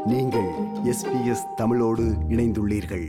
நீங்கள் எஸ்பிஎஸ் தமிழோடு இணைந்துள்ளீர்கள்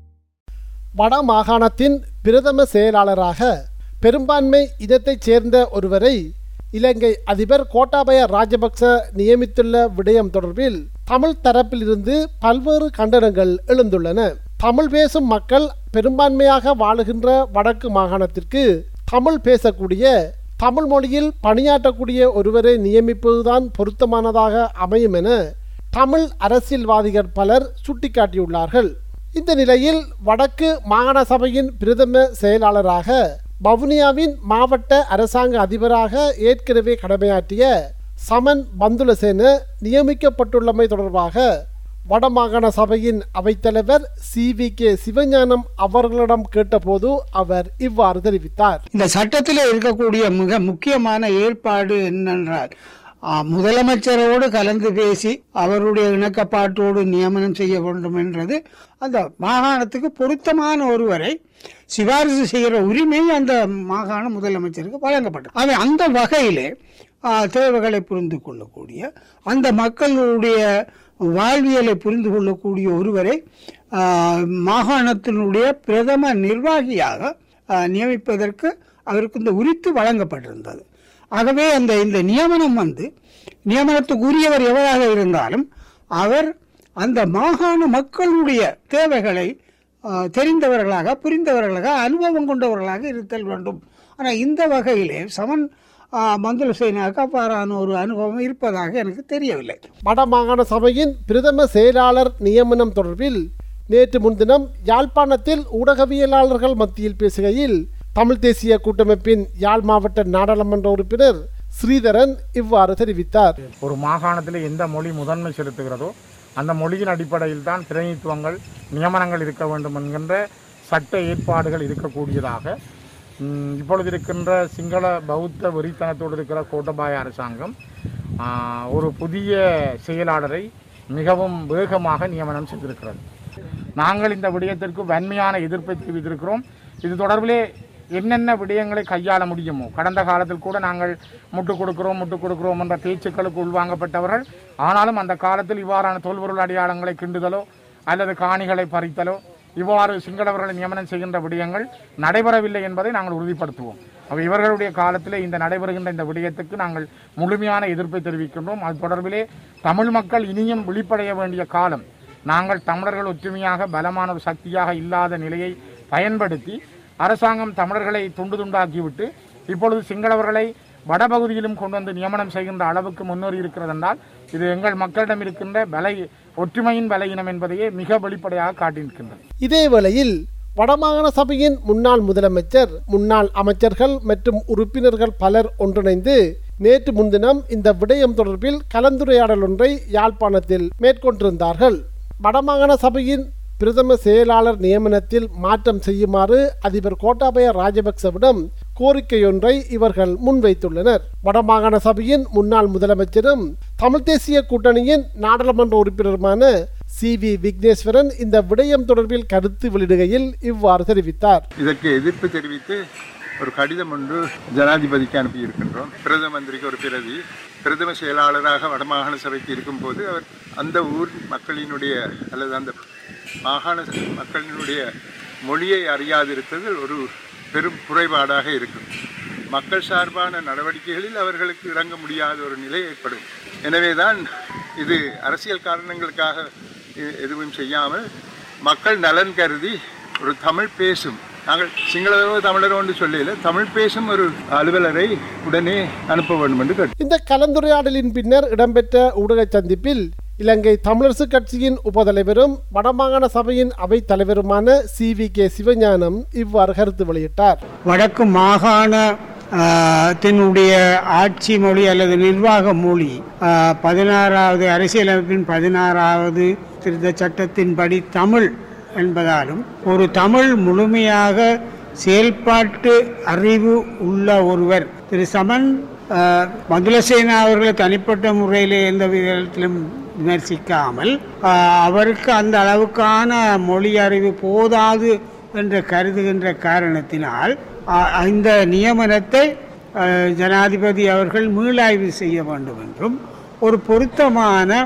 வட மாகாணத்தின் பிரதம செயலாளராக பெரும்பான்மை இனத்தைச் சேர்ந்த ஒருவரை இலங்கை அதிபர் கோட்டாபய ராஜபக்ச நியமித்துள்ள விடயம் தொடர்பில் தமிழ் தரப்பிலிருந்து பல்வேறு கண்டனங்கள் எழுந்துள்ளன தமிழ் பேசும் மக்கள் பெரும்பான்மையாக வாழுகின்ற வடக்கு மாகாணத்திற்கு தமிழ் பேசக்கூடிய தமிழ் மொழியில் பணியாற்றக்கூடிய ஒருவரை நியமிப்பதுதான் பொருத்தமானதாக அமையும் என தமிழ் அரசியல்வாதிகள் பலர் சுட்டிக்காட்டியுள்ளார்கள் இந்த நிலையில் வடக்கு மாகாண சபையின் பிரதம செயலாளராக வவுனியாவின் மாவட்ட அரசாங்க அதிபராக ஏற்கனவே கடமையாற்றிய சமன் பந்துலசேன நியமிக்கப்பட்டுள்ளமை தொடர்பாக வடமாகாண சபையின் அவைத்தலைவர் சி வி கே சிவஞானம் அவர்களிடம் கேட்டபோது அவர் இவ்வாறு தெரிவித்தார் இந்த சட்டத்தில் இருக்கக்கூடிய மிக முக்கியமான ஏற்பாடு என்னென்றால் ஆ, முதலமைச்சரோடு கலந்து பேசி அவருடைய இணக்கப்பாட்டோடு நியமனம் செய்ய வேண்டும் என்றது அந்த மாகாணத்துக்கு பொருத்தமான ஒருவரை சிபாரிசு செய்கிற உரிமை அந்த மாகாண முதலமைச்சருக்கு வழங்கப்பட்டது அவை அந்த வகையிலே ஆ, தேவைகளை புரிந்து கொள்ளக்கூடிய அந்த மக்களுடைய வாழ்வியலை புரிந்து கொள்ளக்கூடிய ஒருவரை ஆ, மாகாணத்தினுடைய பிரதம நிர்வாகியாக ஆ, நியமிப்பதற்கு அவருக்கு இந்த உரித்து வழங்கப்பட்டிருந்தது ஆகவே அந்த இந்த நியமனம் வந்து நியமனத்துக்கு உரியவர் எவராக இருந்தாலும் அவர் அந்த மாகாண மக்களுடைய தேவைகளை ஆ, தெரிந்தவர்களாக புரிந்தவர்களாக அனுபவம் கொண்டவர்களாக இருத்தல் வேண்டும் ஆனால் இந்த வகையிலே சமன் ஆ, மந்துல சேனாவுக்கு அவ்வாறான ஒரு அனுபவம் இருப்பதாக எனக்கு தெரியவில்லை வடமாகாண சபையின் பிரதம செயலாளர் நியமனம் தொடர்பில் நேற்று முன்தினம் யாழ்ப்பாணத்தில் ஊடகவியலாளர்கள் மத்தியில் பேசுகையில் தமிழ் தேசிய கூட்டமைப்பின் யாழ் மாவட்ட நாடாளுமன்ற உறுப்பினர் ஸ்ரீதரன் இவ்வாறு தெரிவித்தார் ஒரு மாகாணத்தில் எந்த மொழி முதன்மை செலுத்துகிறதோ அந்த மொழியின் அடிப்படையில் தான் பிரதிநிதித்துவங்கள் நியமனங்கள் இருக்க வேண்டும் என்கின்ற சட்ட ஏற்பாடுகள் இருக்கக்கூடியதாக ம், இப்பொழுது இருக்கின்ற சிங்கள பௌத்த வெறித்தனத்தோடு இருக்கிற கோட்டபாய அரசாங்கம் ஆ, ஒரு புதிய செயலாளரை மிகவும் வேகமாக நியமனம் செய்திருக்கிறது நாங்கள் இந்த விடயத்திற்கு வன்மையான எதிர்ப்பை தெரிவித்திருக்கிறோம் இது தொடர்பிலே என்னென்ன விடயங்களை கையாள முடியுமோ கடந்த காலத்தில் கூட நாங்கள் முட்டுக் கொடுக்கிறோம் முட்டுக் கொடுக்கிறோம் என்ற பேச்சுக்களுக்கு உள்வாங்கப்பட்டவர்கள் ஆனாலும் அந்த காலத்தில் இவ்வாறான தொல்பொருள் அடையாளங்களை கிண்டுதலோ அல்லது காணிகளை பறித்தலோ இவ்வாறு சிங்களவர்களை நியமனம் செய்கின்ற விடயங்கள் நடைபெறவில்லை என்பதை நாங்கள் உறுதிப்படுத்துவோம் அப்ப இவர்களுடைய காலத்திலே இந்த நடைபெறுகின்ற இந்த விடயத்துக்கு நாங்கள் முழுமையான எதிர்ப்பை தெரிவிக்கின்றோம் அது தொடர்பிலே தமிழ் மக்கள் இனியும் விழிப்படைய வேண்டிய காலம் நாங்கள் தமிழர்கள் ஒற்றுமையாக பலமான ஒரு சக்தியாக இல்லாத நிலையை பயன்படுத்தி அரசாங்கம் தமிழர்களை துண்டு துண்டாக்கிவிட்டு இப்பொழுது சிங்களவர்களை வடபகுதியிலும் கொண்டு வந்து நியமனம் செய்கின்ற அளவுக்கு முன்னேறி இருக்கிறது என்றால் இது எங்கள் மக்களிடம் இருக்கின்ற பலை ஒற்றுமையின் பலையினம் என்பதையே மிக வெளிப்படையாக காட்டியிருக்கின்றது இதேவேளையில் வடமாகாண சபையின் முன்னாள் முதலமைச்சர் முன்னாள் அமைச்சர்கள் மற்றும் உறுப்பினர்கள் பலர் ஒன்றிணைந்து நேற்று முன்தினம் இந்த விடயம் தொடர்பில் கலந்துரையாடல் ஒன்றை யாழ்ப்பாணத்தில் மேற்கொண்டிருந்தார்கள் வடமாகாண சபையின் பிரதம செயலாளர் நியமனத்தில் மாற்றம் செய்யுமாறு அதிபர் கோட்டாபய ராஜபக்சவிடம் கோரிக்கையொன்றை இவர்கள் முன்வைத்துள்ளனர் வடமாகாண சபையின் முன்னாள் முதலமைச்சரும் தமிழ் தேசிய கூட்டணியின் நாடாளுமன்ற உறுப்பினருமான சி வி விக்னேஸ்வரன் இந்த விடயம் தொடர்பில் கருத்து வெளியிடுகையில் இவ்வாறு தெரிவித்தார் இதற்கு எதிர்ப்பு தெரிவித்து ஒரு கடிதம் ஒன்று ஜனாதிபதிக்கு அனுப்பியிருக்கின்றோம் பிரதம மந்திரிக்கு ஒரு பிரதி பிரதம செயலாளராக வடமாகாண சபைக்கு இருக்கும்போது அவர் அந்த ஊர் மக்களினுடைய அல்லது அந்த மாகாண மக்களினுடைய மொழியை அறியாதிருத்தது ஒரு பெரும் குறைபாடாக இருக்கும் மக்கள் சார்பான நடவடிக்கைகளில் அவர்களுக்கு இறங்க முடியாத ஒரு நிலை ஏற்படும் எனவேதான் இது அரசியல் காரணங்களுக்காக எ- எதுவும் செய்யாமல் மக்கள் நலன் கருதி ஒரு தமிழ் பேசும் நாங்கள் சிங்களரோ தமிழரோ என்று சொல்லல தமிழ் பேசும் ஒரு அலுவலரை உடனே அனுப்ப வேண்டும் என்று கேட்டு இந்த கலந்துரையாடலின் பின்னர் இடம்பெற்ற ஊடக சந்திப்பில் இலங்கை தமிழரசு கட்சியின் உபதலைவரும் வடமாகாண சபையின் அவைத் தலைவருமான சி வி கே சிவஞானம் இவ்வாறு கருத்து வெளியிட்டார் வடக்கு மாகாண ஆ, தினுடைய ஆட்சி மொழி அல்லது நிர்வாக மொழி ஆ, பதினாறாவது அரசியலமைப்பின் பதினாறாவது திருத்த சட்டத்தின்படி தமிழ் என்பதாலும் ஒரு தமிழ் முழுமையாக செயல்பாட்டு அறிவு உள்ள ஒருவர் திரு சமன் ஆ, மதுலசேனா அவர்களை தனிப்பட்ட முறையில் எந்த விதத்திலும் விமர்சிக்காமல் ஆ, அவருக்கு அந்த அளவுக்கான மொழி அறிவு போதாது என்று கருதுகின்ற காரணத்தினால் ஆ, இந்த நியமனத்தை ஆ, ஜனாதிபதி அவர்கள் மீளாய்வு செய்ய வேண்டும் என்றும் ஒரு பொருத்தமான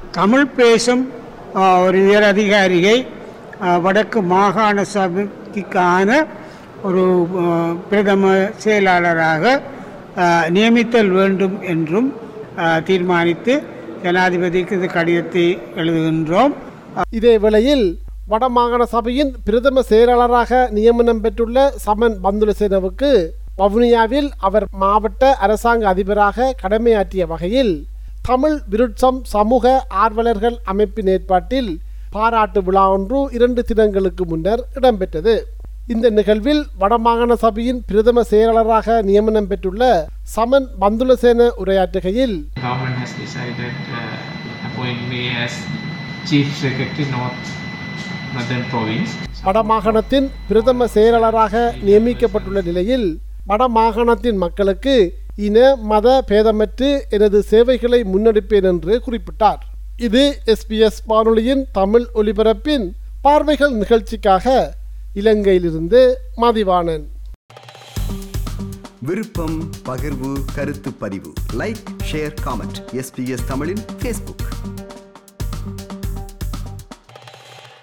தமிழ் பேசும் ஆ, ஒரு உயர் அதிகாரியை ஆ, வடக்கு மாகாண சபைக்கான ஒரு ஆ, பிரதம செயலாளராக ஆ, நியமித்தல் வேண்டும் என்றும் ஆ, தீர்மானித்து ஜனாதிபதிக்கு இந்த கடிதத்தை எழுதுகின்றோம் இதே வேளையில் வடமாகாண சபையின் பிரதம செயலாளராக நியமனம் பெற்றுள்ள சமன் பந்துலசேனவுக்கு வவுனியாவில் அவர் மாவட்ட அரசாங்க அதிபராக கடமையாற்றிய வகையில் தமிழ் விருட்சம் சமூக ஆர்வலர்கள் அமைப்பின் ஏற்பாட்டில் பாராட்டு விழா ஒன்று இரண்டு தினங்களுக்கு முன்னர் இடம்பெற்றது இந்த நிகழ்வில் வடமாகாண சபையின் பிரதம செயலாளராக நியமனம் பெற்றுள்ள சமன் பந்துலசேன உரையாற்றுகையில் government has decided uh, appoint me as chief secretary north northern province வடமாகாணத்தின் பிரதம செயலாளராக நியமிக்கப்பட்டுள்ள நிலையில் வடமாகாணத்தின் மக்களுக்கு இன மத பேதமற்று எனது சேவைகளை முன்னெடுப்பேன் என்று குறிப்பிட்டார் இது எஸ்பிஎஸ் வானொலியின் தமிழ் ஒலிபரப்பின் பார்வைகள் நிகழ்ச்சிக்காக இலங்கையிலிருந்து மதிவாணன் விருப்பம் பகிர்வு கருத்து பதிவு லைக் ஷேர் காமெண்ட் எஸ்பிஎஸ் தமிழின் ஃபேஸ்புக்